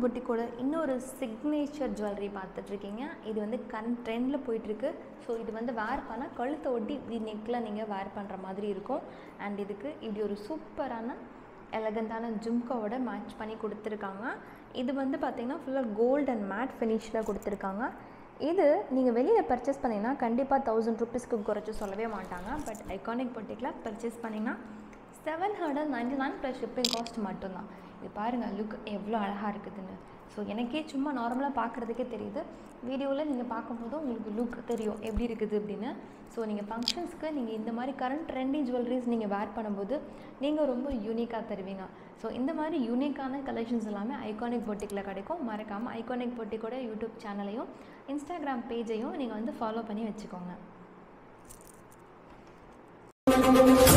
புட்டிக்கோட இன்னொரு signature jewellery பார்த்துட்ருக்கீங்க இது வந்து கரண்ட் ட்ரெண்டில் போயிட்டுருக்கு ஸோ இது வந்து வேர் பண்ணால் கழுத்தை ஒட்டி இப்படி நெக்கில் நீங்கள் வேர் பண்ணுற மாதிரி இருக்கும் அண்ட் இதுக்கு இப்படி ஒரு சூப்பரான எலகண்டான ஜும்காவோட மேட்ச் பண்ணி கொடுத்துருக்காங்க இது வந்து பார்த்திங்கன்னா ஃபுல்லாக கோல்ட் அண்ட் மேட் ஃபினிஷில் கொடுத்துருக்காங்க இது நீங்கள் வெளியில் பர்ச்சேஸ் பண்ணிங்கன்னா கண்டிப்பாக தௌசண்ட் ருபீஸ்க்கு குறைச்சி சொல்லவே மாட்டாங்க பட் ஐகானிக் பொட்டிக்கில் பர்ச்சேஸ் பண்ணிங்கன்னா seven hundred ninety nine plus shipping cost மட்டும்தான் இது பாருங்கள் லுக் எவ்வளோ அழகாக இருக்குதுன்னு ஸோ எனக்கே சும்மா நார்மலாக பார்க்குறதுக்கே தெரியுது வீடியோவில் நீங்கள் பார்க்கும்போது உங்களுக்கு லுக் தெரியும் எப்படி இருக்குது அப்படின்னு ஸோ நீங்கள் ஃபங்க்ஷன்ஸ்க்கு நீங்கள் இந்த மாதிரி கரண்ட் ட்ரெண்டிங் ஜுவல்லரிஸ் நீங்கள் வேர் பண்ணும்போது நீங்கள் ரொம்ப யூனிக்காக தருவீங்க ஸோ இந்த மாதிரி யூனிக்கான கலெக்ஷன்ஸ் எல்லாமே ஐகானிக் பொட்டிக்கில் கிடைக்கும் மறக்காமல் ஐகானிக் பொட்டிக்கோட யூடியூப் சேனலையும் இன்ஸ்டாகிராம் பேஜையும் நீங்கள் வந்து ஃபாலோ பண்ணி வச்சுக்கோங்க